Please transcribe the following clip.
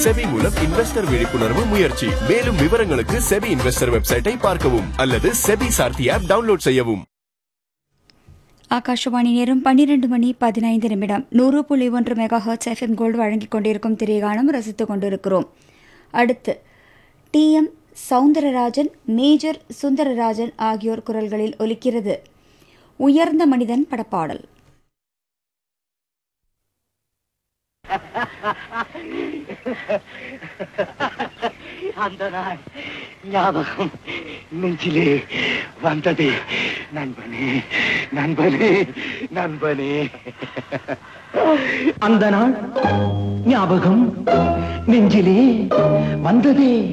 SEBI மூலம் investor விழிப்புணர்வு முயற்சி மேலும் விவரங்களுக்கு செபி இன்வெஸ்டர் வெப்சைட்டை பார்க்கவும் அல்லது செபி சார்த்தி ஆப் டவுன்லோட் செய்யவும் ஆகாஷவாணி நேரம் பன்னிரண்டு மணி பதினைந்து நிமிடம் நூறு புள்ளி ஒன்று மெகா ஹர்ட்ஸ் எஃப்எம் கோல்டு வழங்கிக் கொண்டிருக்கும் திரைகானம் ரசித்துக் கொண்டிருக்கிறோம் அடுத்து T M Soundararajan major Sundararajan ஆகியோர் குரல்களில் ஒலிக்கிறது உயர்ந்த மனிதன் படப்பாடல் அந்த நாள் ஞாபகம் நெஞ்சிலே வந்தது நண்பனே நண்பனே நண்பனே அந்த நாள் ஞாபகம் நெஞ்சிலே வந்ததே